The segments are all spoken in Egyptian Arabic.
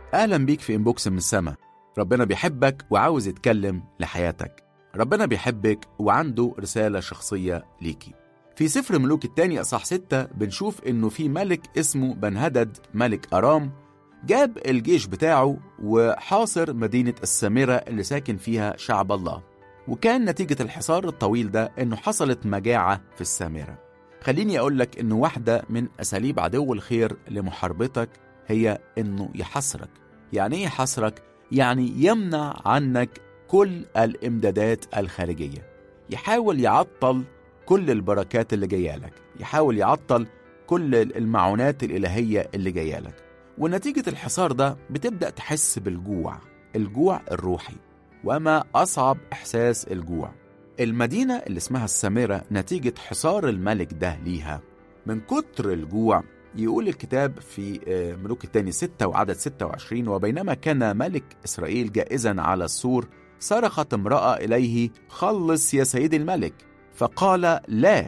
أهلا بيك في إنبوكس من السما ربنا بيحبك وعاوز يتكلم لحياتك ربنا بيحبك وعنده رسالة شخصية ليكي في سفر ملوك التاني أصح ستة بنشوف إنه في ملك اسمه بنهدد ملك أرام جاب الجيش بتاعه وحاصر مدينة السامرة اللي ساكن فيها شعب الله وكان نتيجة الحصار الطويل ده إنه حصلت مجاعة في السامرة خليني أقول لك إنه واحدة من أساليب عدو الخير لمحاربتك هي إنه يحصرك يعني إيه يحصرك؟ يعني يمنع عنك كل الإمدادات الخارجية يحاول يعطل كل البركات اللي جاية لك يحاول يعطل كل المعونات الإلهية اللي جاية لك ونتيجة الحصار ده بتبدأ تحس بالجوع الجوع الروحي وما أصعب إحساس الجوع المدينة اللي اسمها السامرة نتيجة حصار الملك ده ليها من كتر الجوع يقول الكتاب في ملوك الثاني ستة وعدد 26 وبينما كان ملك إسرائيل جائزا على السور صرخت امرأة إليه خلص يا سيدي الملك فقال لا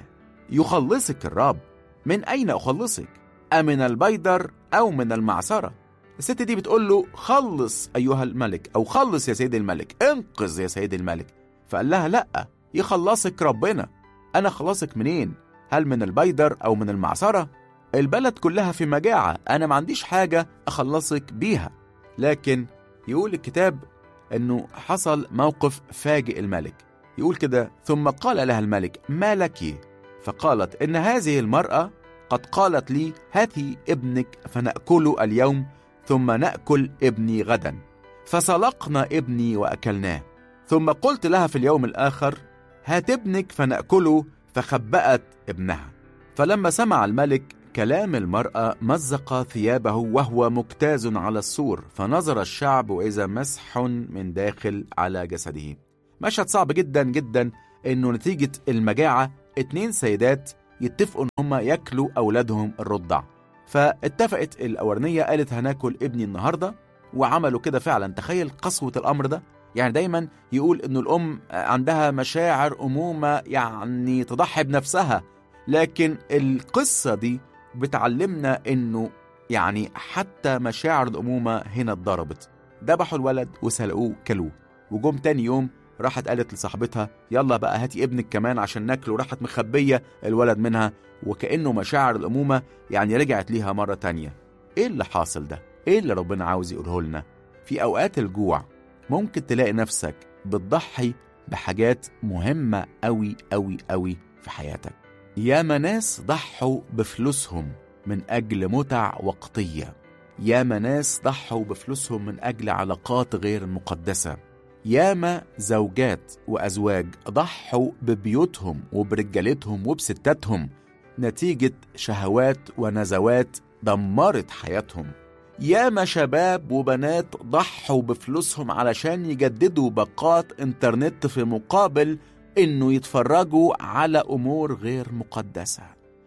يخلصك الرب من أين أخلصك أمن البيدر أو من المعصرة الست دي بتقول له خلص أيها الملك أو خلص يا سيدي الملك انقذ يا سيدي الملك فقال لها لأ يخلصك ربنا أنا خلصك منين هل من البيدر أو من المعصرة البلد كلها في مجاعة أنا ما عنديش حاجة أخلصك بيها لكن يقول الكتاب أنه حصل موقف فاجئ الملك يقول كده ثم قال لها الملك ما لك فقالت إن هذه المرأة قد قالت لي هاتي ابنك فنأكله اليوم ثم نأكل ابني غدا فسلقنا ابني وأكلناه ثم قلت لها في اليوم الآخر هات ابنك فنأكله فخبأت ابنها فلما سمع الملك كلام المرأة مزق ثيابه وهو مجتاز على السور فنظر الشعب وإذا مسح من داخل على جسده مشهد صعب جدا جدا إنه نتيجة المجاعة اتنين سيدات يتفقوا إن هما ياكلوا أولادهم الرضع فاتفقت الأولانية قالت هناكل ابني النهاردة وعملوا كده فعلا تخيل قسوة الأمر ده يعني دايما يقول إنه الأم عندها مشاعر أمومة يعني تضحي بنفسها لكن القصة دي بتعلمنا انه يعني حتى مشاعر الامومه هنا اتضربت ذبحوا الولد وسلقوه كلوه وجم تاني يوم راحت قالت لصاحبتها يلا بقى هاتي ابنك كمان عشان ناكله راحت مخبيه الولد منها وكانه مشاعر الامومه يعني رجعت ليها مره تانية ايه اللي حاصل ده ايه اللي ربنا عاوز يقوله لنا في اوقات الجوع ممكن تلاقي نفسك بتضحي بحاجات مهمه قوي قوي قوي في حياتك ياما ناس ضحوا بفلوسهم من أجل متع وقتية ياما ناس ضحوا بفلوسهم من أجل علاقات غير مقدسة ياما زوجات وأزواج ضحوا ببيوتهم وبرجالتهم وبستاتهم نتيجة شهوات ونزوات دمرت حياتهم ياما شباب وبنات ضحوا بفلوسهم علشان يجددوا باقات انترنت في مقابل انه يتفرجوا على امور غير مقدسه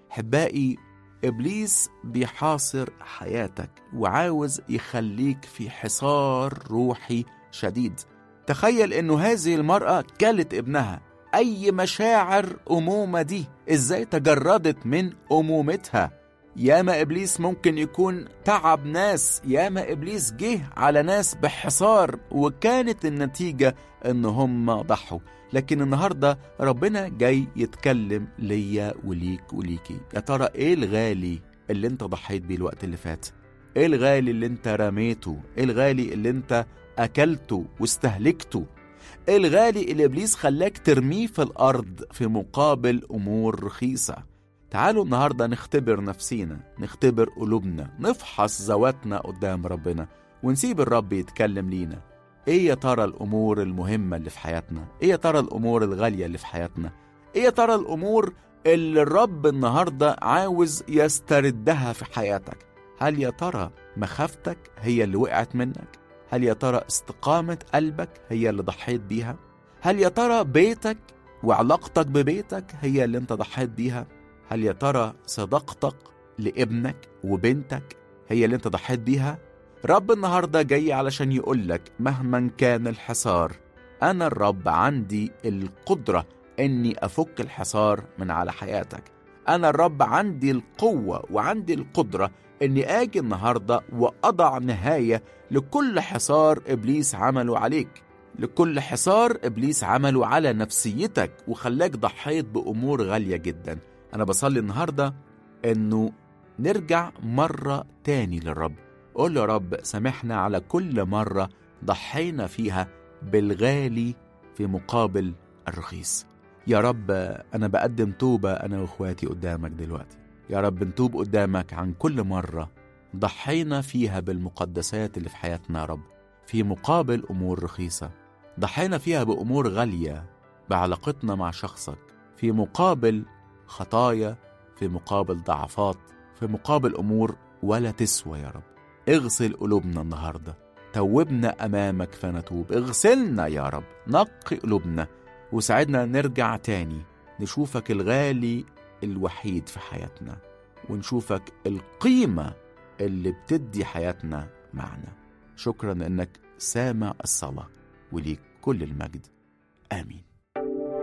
حبائي ابليس بيحاصر حياتك وعاوز يخليك في حصار روحي شديد تخيل انه هذه المراه كلت ابنها اي مشاعر امومه دي ازاي تجردت من امومتها ياما ابليس ممكن يكون تعب ناس ياما ابليس جه على ناس بحصار وكانت النتيجه ان هم ضحوا لكن النهارده ربنا جاي يتكلم ليا وليك وليكي يا ترى ايه الغالي اللي انت ضحيت بيه الوقت اللي فات ايه الغالي اللي انت رميته ايه الغالي اللي انت اكلته واستهلكته ايه الغالي اللي ابليس خلاك ترميه في الارض في مقابل امور رخيصه تعالوا النهارده نختبر نفسينا نختبر قلوبنا نفحص ذواتنا قدام ربنا ونسيب الرب يتكلم لينا ايه يا ترى الامور المهمه اللي في حياتنا ايه يا ترى الامور الغاليه اللي في حياتنا ايه يا ترى الامور اللي الرب النهارده عاوز يستردها في حياتك هل يا ترى مخافتك هي اللي وقعت منك هل يا ترى استقامه قلبك هي اللي ضحيت بيها هل يا ترى بيتك وعلاقتك ببيتك هي اللي انت ضحيت بيها هل يا ترى صداقتك لابنك وبنتك هي اللي انت ضحيت بيها رب النهارده جاي علشان يقولك مهما كان الحصار انا الرب عندي القدره اني افك الحصار من على حياتك أنا الرب عندي القوة وعندي القدرة إني آجي النهاردة وأضع نهاية لكل حصار إبليس عمله عليك لكل حصار إبليس عمله على نفسيتك وخلاك ضحيت بأمور غالية جدا أنا بصلي النهاردة إنه نرجع مرة تاني للرب قول له يا رب سامحنا على كل مرة ضحينا فيها بالغالي في مقابل الرخيص يا رب أنا بقدم توبة أنا وإخواتي قدامك دلوقتي يا رب نتوب قدامك عن كل مرة ضحينا فيها بالمقدسات اللي في حياتنا يا رب في مقابل أمور رخيصة ضحينا فيها بأمور غالية بعلاقتنا مع شخصك في مقابل خطايا في مقابل ضعفات في مقابل أمور ولا تسوى يا رب اغسل قلوبنا النهارده توبنا امامك فنتوب اغسلنا يا رب نقي قلوبنا وساعدنا نرجع تاني نشوفك الغالي الوحيد في حياتنا ونشوفك القيمه اللي بتدي حياتنا معنى شكرا انك سامع الصلاه وليك كل المجد امين